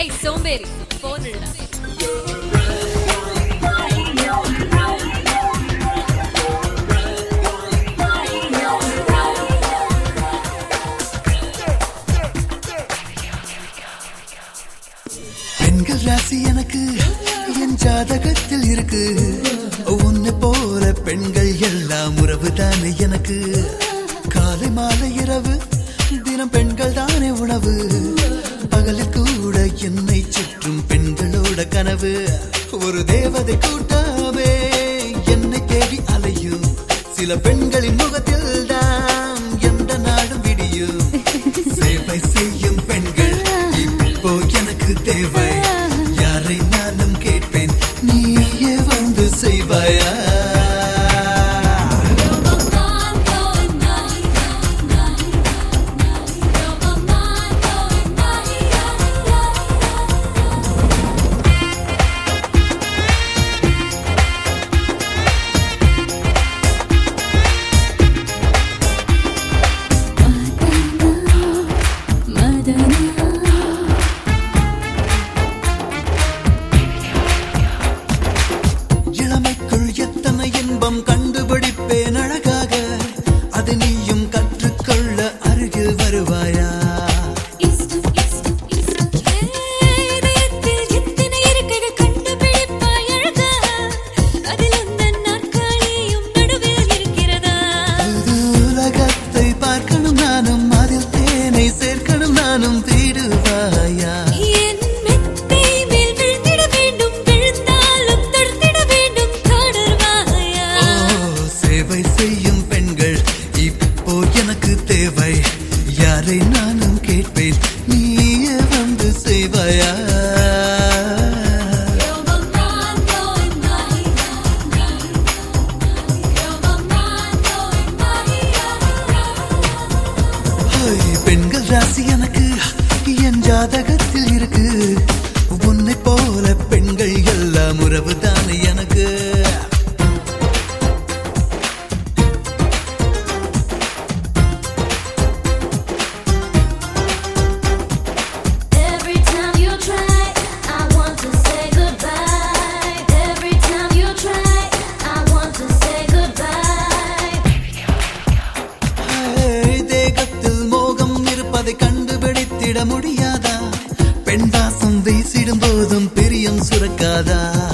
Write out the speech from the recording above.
ஏய் சோம்பேறி போன் இல்ல பெண்கள் ராசி எனக்கு என் ஜாதகத்தில் இருக்கு உன்னை போல பெண்கள் எல்லாம் உறவு தானே எனக்கு காலை மாலை இரவு தினம் பெண்கள் தானே உணவு பகலில் கூட என்னை சுற்றும் பெண்களோட கனவு ஒரு தேவதை கூட்டமே என்னை தேடி அலையும் சில பெண்களின் முகத்தில் தான் எந்த நாடும் விடியும் சேவை செய்யும் பெண்கள் இப்போ எனக்கு தேவை யாரை நானும் கேட்பேன் நீயே வந்து செய்வாயா இளமைக்குள் எத்தனை இன்பம் கண்டுபிடிப்பேன் அழகாக அது நீயும் கற்றுக்கொள்ள அருகில் வருவாயா புது உலகத்தை பார்க்கணும் நானும் அதில் தேனை சேர்க்கணும் நானும் தேடுவாயா ஓ சேவை செய்யும் பெண்கள் இப்போ எனக்கு தேவை யாரை நானும் கேட்பேன் நீயே வந்து செய்வாயா ஹோய், பெண்கள் ராசி எனக்கு என் ஜாதகத்தில் இருக்கு உன்னை போல பெண்கள் எல்லாம் உறவு தானே எனக்கு Every time you try, I want to say goodbye. Every time you try, I want to say goodbye. Hey, தேகத்தில் மோகம் இருப்பதை கண்டுபிடித்திட முடியாதா பெண் வாசம் வீசிடும் போதும் பிரியம் சுரக்காதா